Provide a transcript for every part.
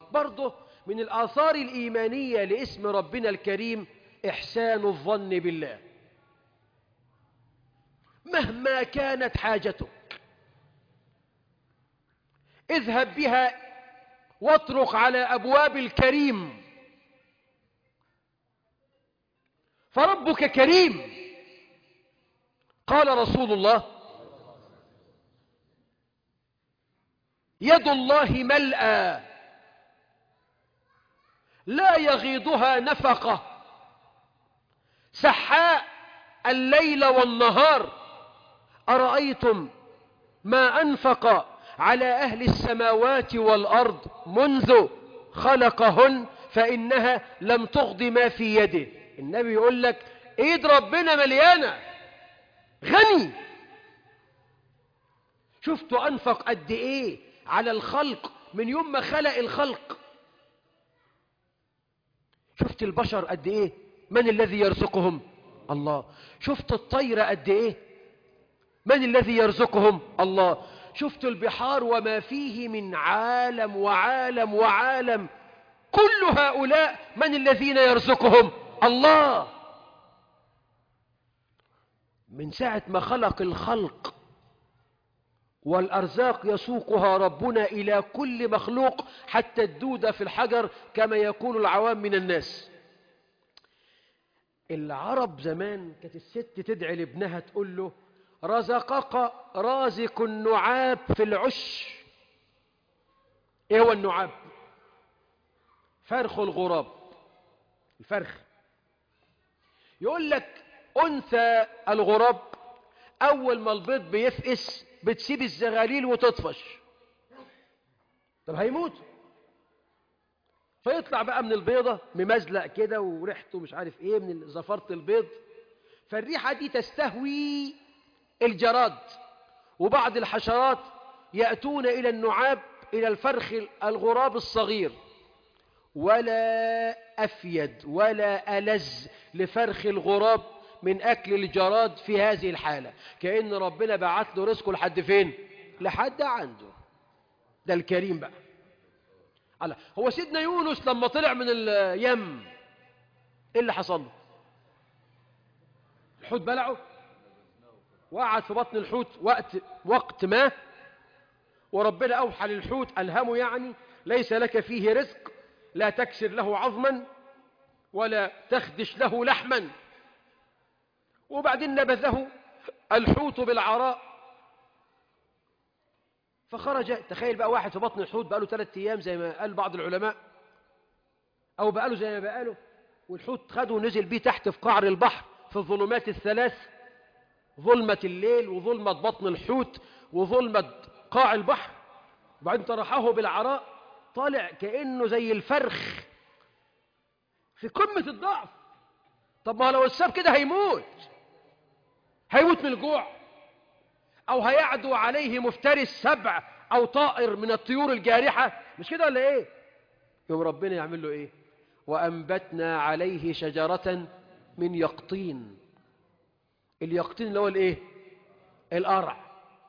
برضه من الآثار الإيمانية لاسم ربنا الكريم إحسان الظن بالله مهما كانت حاجتك اذهب بها واطرق على أبواب الكريم فربك كريم قال رسول الله يد الله ملأى لا يغيضها نفقة سحاء الليل والنهار أرأيتم ما أنفق على أهل السماوات والأرض منذ خلقهن فإنها لم تغض ما في يده النبي يقول لك ايد ربنا مليانة غني شفتوا أنفق قد ايه على الخلق من يوم ما خلق الخلق شفت البشر قد ايه من الذي يرزقهم الله شفت الطير قد ايه من الذي يرزقهم الله شفت البحار وما فيه من عالم وعالم وعالم كل هؤلاء من الذين يرزقهم الله من ساعة ما خلق الخلق والأرزاق يسوقها ربنا إلى كل مخلوق حتى الدودة في الحجر كما يقول العوام من الناس العرب زمان كانت الست تدعي لابنها تقول له رزقك رازق النعاب في العش ايه هو النعاب فرخ الغراب الفرخ يقول لك انثى الغراب اول ما البيض بيفقس بتسيب الزغاليل وتطفش طب هيموت فيطلع بقى من البيضة ممزلق كده وريحته مش عارف ايه من زفرة البيض فالريحة دي تستهوي الجراد وبعض الحشرات يأتون إلى النعاب إلى الفرخ الغراب الصغير ولا أفيد ولا ألز لفرخ الغراب من أكل الجراد في هذه الحالة كأن ربنا بعت له رزقه لحد فين لحد عنده ده الكريم بقى على هو سيدنا يونس لما طلع من اليم ايه اللي حصل له الحوت بلعه وقعد في بطن الحوت وقت وقت ما وربنا أوحى للحوت ألهمه يعني ليس لك فيه رزق لا تكسر له عظما ولا تخدش له لحما وبعدين نبذه الحوت بالعراء فخرج تخيل بقى واحد في بطن الحوت بقى له ثلاثة أيام زي ما قال بعض العلماء أو بقى له زي ما بقى له والحوت خده ونزل بيه تحت في قعر البحر في الظلمات الثلاث ظلمة الليل وظلمة بطن الحوت وظلمة قاع البحر وبعدين طرحه بالعراء طالع كأنه زي الفرخ في قمة الضعف طب ما لو الساب كده هيموت هيموت من الجوع أو هيعدو عليه مفترس سبع أو طائر من الطيور الجارحة مش كده ولا إيه يوم ربنا يعمل له إيه وأنبتنا عليه شجرة من يقطين اليقطين اللي هو الايه القرع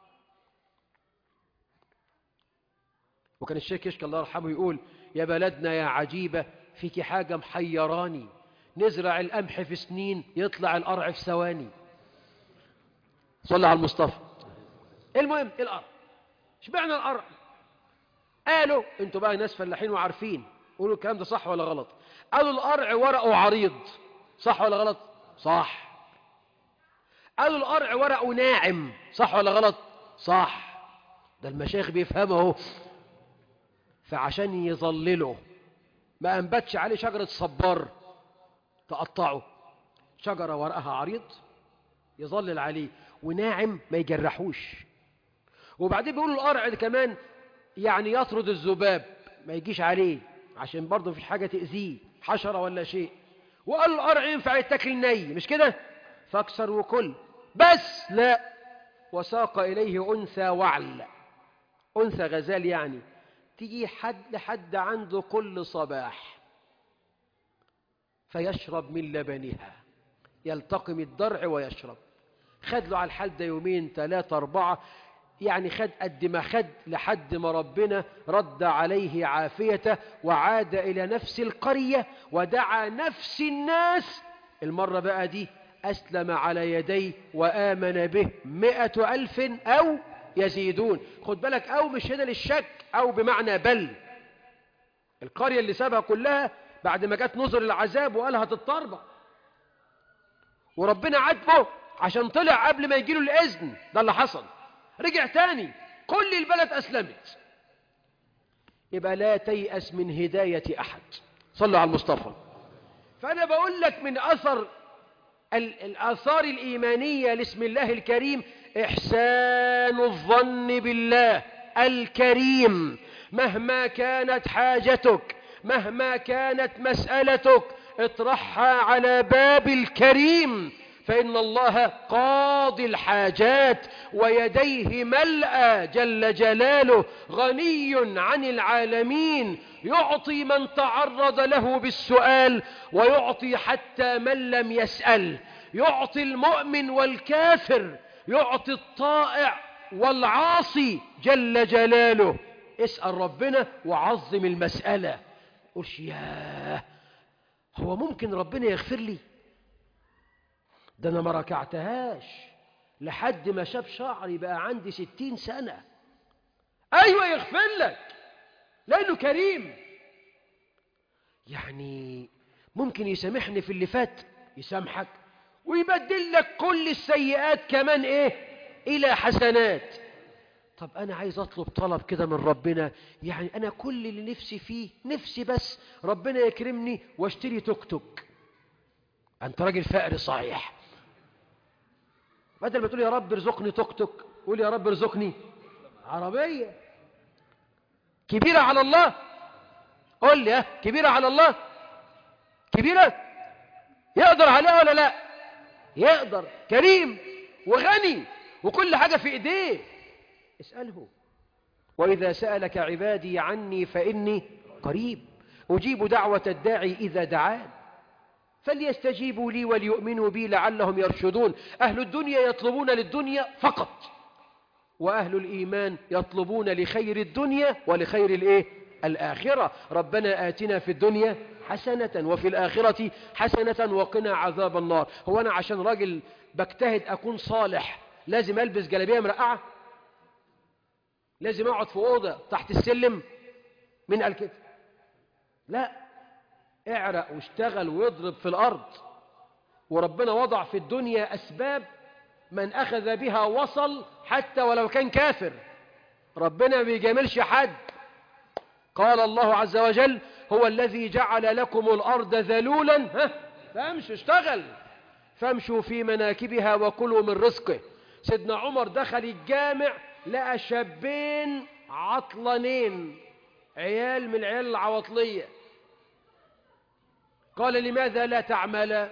وكان الشيخ يشكى الله يرحمه يقول يا بلدنا يا عجيبة فيك حاجة محيراني نزرع القمح في سنين يطلع القرع في ثواني صلى على المصطفى المهم القرع اشمعنى القرع قالوا انتوا بقى ناس فلاحين وعارفين قولوا الكلام ده صح ولا غلط قالوا القرع ورقه عريض صح ولا غلط صح قالوا القرع ورقه ناعم صح ولا غلط صح ده المشايخ بيفهموا اهو فعشان يظلله ما انبتش عليه شجرة صبار تقطعه شجرة ورقها عريض يظلل عليه وناعم ما يجرحوش وبعدين بيقولوا القرع ده كمان يعني يطرد الذباب ما يجيش عليه عشان برضه مفيش حاجة تأذيه حشرة ولا شيء وقالوا القرع ينفع يتاكل ني مش كده فاكسر وكل بس لا وساق إليه أنثى وعل أنثى غزال يعني تيجي حد لحد عنده كل صباح فيشرب من لبنها يلتقم الضرع ويشرب خد له على الحال ده يومين ثلاثة أربعة يعني خد قد ما خد لحد ما ربنا رد عليه عافيته وعاد إلى نفس القرية ودعا نفس الناس المرة بقى دي أسلم على يديه وآمن به مئة ألف أو يزيدون خد بالك أو مش هنا للشك أو بمعنى بل القرية اللي سابها كلها بعد ما جت نظر العذاب وقالها تتطربق وربنا عاتبه عشان طلع قبل ما يجيله الإذن ده اللي حصل رجع تاني كل البلد أسلمت يبقى لا تيأس من هداية أحد صلوا على المصطفى فأنا بقول لك من أثر الآثار الإيمانية لاسم الله الكريم إحسان الظن بالله الكريم مهما كانت حاجتك مهما كانت مسألتك اطرحها على باب الكريم فإن الله قاضي الحاجات ويديه ملأى جل جلاله غني عن العالمين يعطي من تعرض له بالسؤال ويعطي حتى من لم يسأل يعطي المؤمن والكافر يعطي الطائع والعاصي جل جلاله اسأل ربنا وعظم المسألة قلش ياه هو ممكن ربنا يغفر لي ده أنا ما ركعتهاش لحد ما شاف شعري بقى عندي ستين سنة أيوة يغفر لك لأنه كريم يعني ممكن يسامحني في اللي فات يسامحك ويبدل لك كل السيئات كمان إيه إلى حسنات طب أنا عايز أطلب طلب كده من ربنا يعني أنا كل اللي نفسي فيه نفسي بس ربنا يكرمني واشتري توك توك أنت راجل فقري صحيح بدل ما تقول يا رب ارزقني توك توك قول يا رب ارزقني عربية كبيرة على الله قول لي ها كبيرة على الله كبيرة يقدر عليها ولا لا يقدر كريم وغني وكل حاجة في ايديه اسأله وإذا سألك عبادي عني فإني قريب أجيب دعوة الداعي إذا دعان فليستجيبوا لي وليؤمنوا بي لعلهم يرشدون أهل الدنيا يطلبون للدنيا فقط وأهل الإيمان يطلبون لخير الدنيا ولخير الإيه؟ الآخرة ربنا آتنا في الدنيا حسنة وفي الآخرة حسنة وقنا عذاب النار هو أنا عشان راجل بجتهد أكون صالح لازم ألبس جلابية مرقعة لازم أقعد في أوضة تحت السلم من قال كده لا اعرق واشتغل واضرب في الأرض وربنا وضع في الدنيا أسباب من أخذ بها وصل حتى ولو كان كافر ربنا ما بيجاملش حد قال الله عز وجل هو الذي جعل لكم الأرض ذلولا ها فامشوا اشتغل فامشوا في مناكبها وكلوا من رزقه سيدنا عمر دخل الجامع لقى شابين عطلانين عيال من العيال العواطليه قال لماذا لا تعمل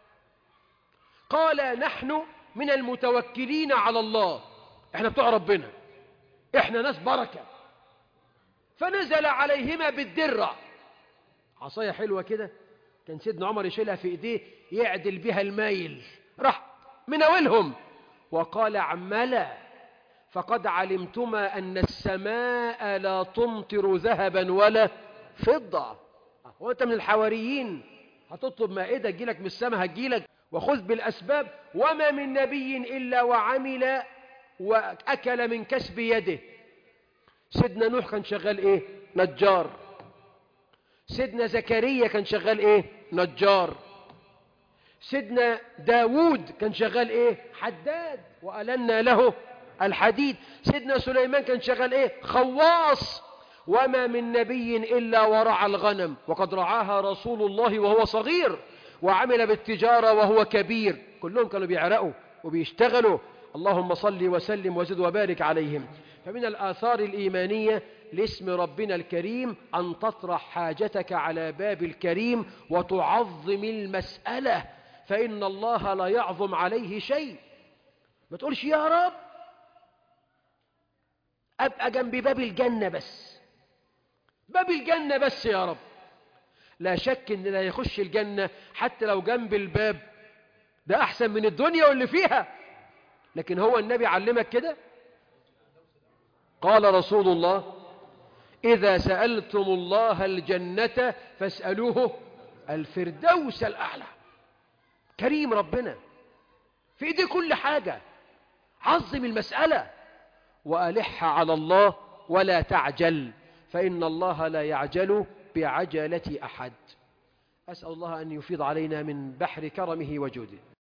قال نحن من المتوكلين على الله احنا بتوع ربنا احنا ناس بركة فنزل عليهما بالدرة عصاية حلوة كده كان سيدنا عمر يشيلها في ايديه يعدل بها المايل راح مناولهم وقال عملا فقد علمتما أن السماء لا تمطر ذهبا ولا فضة هو أنت من الحواريين هتطلب مائدة تجيلك من السماء هتجيلك وخذ بالأسباب وما من نبي إلا وعمل وأكل من كسب يده سيدنا نوح كان شغال إيه نجار سيدنا زكريا كان شغال إيه نجار سيدنا داوود كان شغال إيه حداد وألنا له الحديد سيدنا سليمان كان شغال إيه خواص وما من نبي إلا ورعى الغنم وقد رعاها رسول الله وهو صغير وعمل بالتجارة وهو كبير كلهم كانوا بيعرقوا وبيشتغلوا اللهم صل وسلم وزد وبارك عليهم فمن الآثار الإيمانية لاسم ربنا الكريم أن تطرح حاجتك على باب الكريم وتعظم المسألة فإن الله لا يعظم عليه شيء ما تقولش يا رب أبقى جنب باب الجنة بس باب الجنة بس يا رب لا شك ان لا يخش الجنة حتى لو جنب الباب ده احسن من الدنيا واللي فيها لكن هو النبي علمك كده قال رسول الله إذا سألتم الله الجنة فاسألوه الفردوس الأعلى كريم ربنا في ايديه كل حاجة عظم المسألة وألح على الله ولا تعجل فإن الله لا يعجل بعجلة أحد أسأل الله أن يفيض علينا من بحر كرمه وجوده